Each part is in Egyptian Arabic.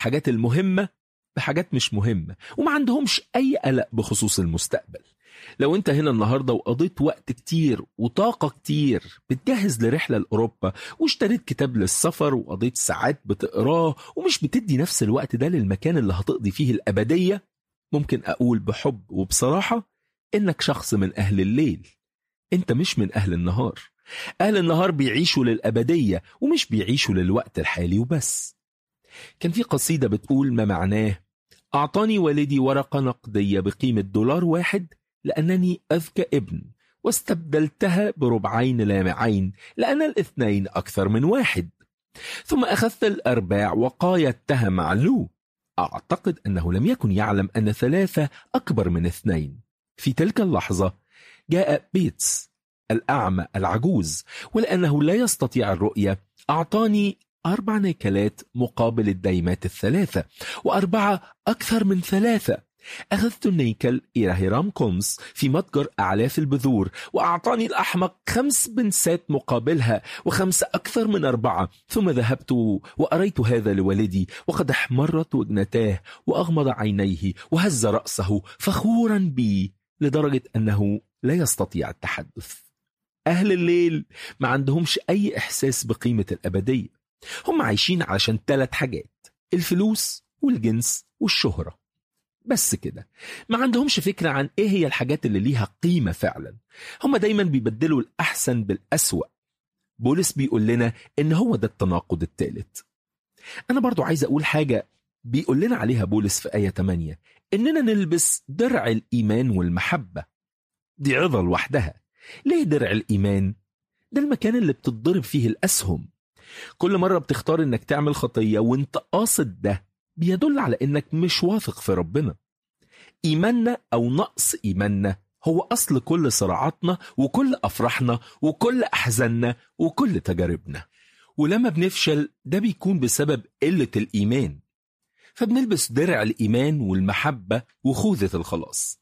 حاجات المهمة بحاجات مش مهمة وما عندهمش أي قلق بخصوص المستقبل لو انت هنا النهاردة وقضيت وقت كتير وطاقة كتير بتجهز لرحلة لأوروبا واشتريت كتاب للسفر وقضيت ساعات بتقراه ومش بتدي نفس الوقت ده للمكان اللي هتقضي فيه الأبدية ممكن أقول بحب وبصراحة إنك شخص من أهل الليل انت مش من أهل النهار أهل النهار بيعيشوا للأبدية ومش بيعيشوا للوقت الحالي وبس كان في قصيدة بتقول ما معناه أعطاني والدي ورقة نقدية بقيمة دولار واحد لأنني أذكى ابن واستبدلتها بربعين لامعين لأن الاثنين أكثر من واحد ثم أخذت الأرباع وقايدتها مع لو أعتقد أنه لم يكن يعلم أن ثلاثة أكبر من اثنين في تلك اللحظة جاء بيتس الأعمى العجوز ولأنه لا يستطيع الرؤية أعطاني أربع نيكلات مقابل الدايمات الثلاثة وأربعة أكثر من ثلاثة أخذت النيكل إلى هيرام كومس في متجر أعلاف البذور وأعطاني الأحمق خمس بنسات مقابلها وخمسة أكثر من أربعة ثم ذهبت وأريت هذا لوالدي وقد احمرت وجنتاه وأغمض عينيه وهز رأسه فخورا بي لدرجة أنه لا يستطيع التحدث أهل الليل ما عندهمش أي إحساس بقيمة الأبدية هم عايشين علشان ثلاث حاجات الفلوس والجنس والشهرة بس كده ما عندهمش فكرة عن ايه هي الحاجات اللي ليها قيمة فعلا هم دايما بيبدلوا الأحسن بالأسوأ بولس بيقول لنا ان هو ده التناقض الثالث أنا برضو عايز أقول حاجة بيقول لنا عليها بولس في آية 8 إننا نلبس درع الإيمان والمحبة دي عظة لوحدها ليه درع الإيمان؟ ده المكان اللي بتتضرب فيه الأسهم كل مرة بتختار إنك تعمل خطية وإنت قاصد ده بيدل على إنك مش واثق في ربنا إيماننا أو نقص إيماننا هو أصل كل صراعاتنا وكل أفراحنا وكل أحزاننا وكل تجاربنا ولما بنفشل ده بيكون بسبب قلة الإيمان فبنلبس درع الإيمان والمحبة وخوذة الخلاص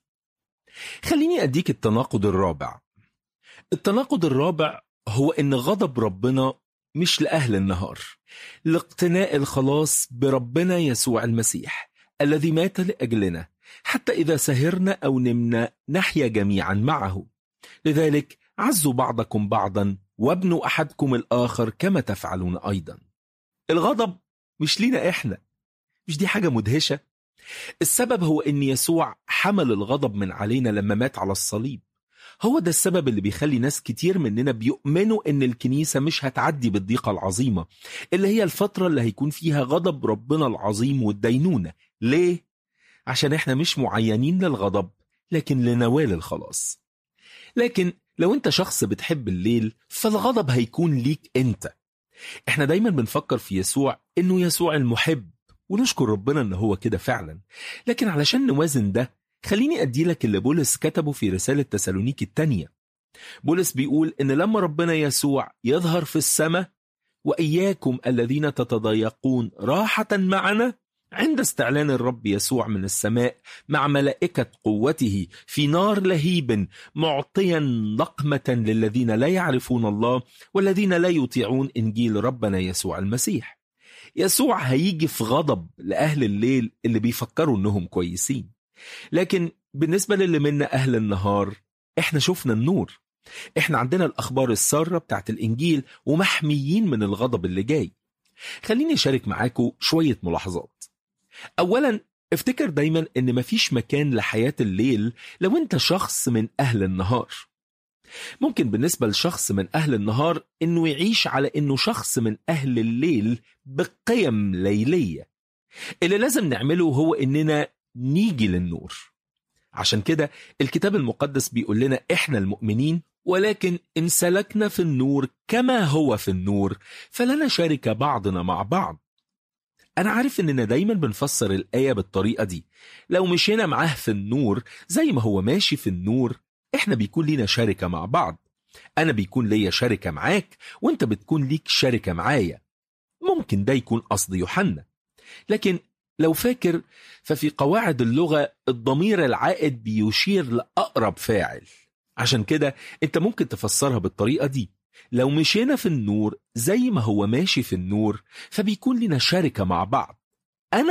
خليني أديك التناقض الرابع التناقض الرابع هو إن غضب ربنا مش لأهل النهار لاقتناء الخلاص بربنا يسوع المسيح الذي مات لأجلنا حتى إذا سهرنا أو نمنا نحيا جميعا معه لذلك عزوا بعضكم بعضا وابنوا أحدكم الآخر كما تفعلون أيضا الغضب مش لينا إحنا مش دي حاجة مدهشة السبب هو ان يسوع حمل الغضب من علينا لما مات على الصليب هو ده السبب اللي بيخلي ناس كتير مننا بيؤمنوا ان الكنيسة مش هتعدي بالضيقة العظيمة اللي هي الفترة اللي هيكون فيها غضب ربنا العظيم والدينونة ليه؟ عشان احنا مش معينين للغضب لكن لنوال الخلاص لكن لو انت شخص بتحب الليل فالغضب هيكون ليك انت احنا دايما بنفكر في يسوع انه يسوع المحب ونشكر ربنا ان هو كده فعلا لكن علشان نوازن ده خليني ادي لك اللي بولس كتبه في رسالة تسالونيكي التانية بولس بيقول ان لما ربنا يسوع يظهر في السماء واياكم الذين تتضايقون راحة معنا عند استعلان الرب يسوع من السماء مع ملائكة قوته في نار لهيب معطيا لقمة للذين لا يعرفون الله والذين لا يطيعون إنجيل ربنا يسوع المسيح يسوع هيجي في غضب لأهل الليل اللي بيفكروا إنهم كويسين لكن بالنسبة للي منا أهل النهار إحنا شفنا النور إحنا عندنا الأخبار السارة بتاعت الإنجيل ومحميين من الغضب اللي جاي خليني أشارك معاكم شوية ملاحظات أولا افتكر دايما إن مفيش مكان لحياة الليل لو أنت شخص من أهل النهار ممكن بالنسبة لشخص من أهل النهار إنه يعيش على إنه شخص من أهل الليل بقيم ليلية اللي لازم نعمله هو إننا نيجي للنور عشان كده الكتاب المقدس بيقول لنا إحنا المؤمنين ولكن إن سلكنا في النور كما هو في النور فلنا شارك بعضنا مع بعض أنا عارف إننا دايما بنفسر الآية بالطريقة دي لو مشينا معاه في النور زي ما هو ماشي في النور إحنا بيكون لينا شركة مع بعض أنا بيكون ليا شركة معاك وإنت بتكون ليك شركة معايا ممكن ده يكون قصد يوحنا لكن لو فاكر ففي قواعد اللغة الضمير العائد بيشير لأقرب فاعل عشان كده انت ممكن تفسرها بالطريقة دي لو مشينا في النور زي ما هو ماشي في النور فبيكون لنا شركة مع بعض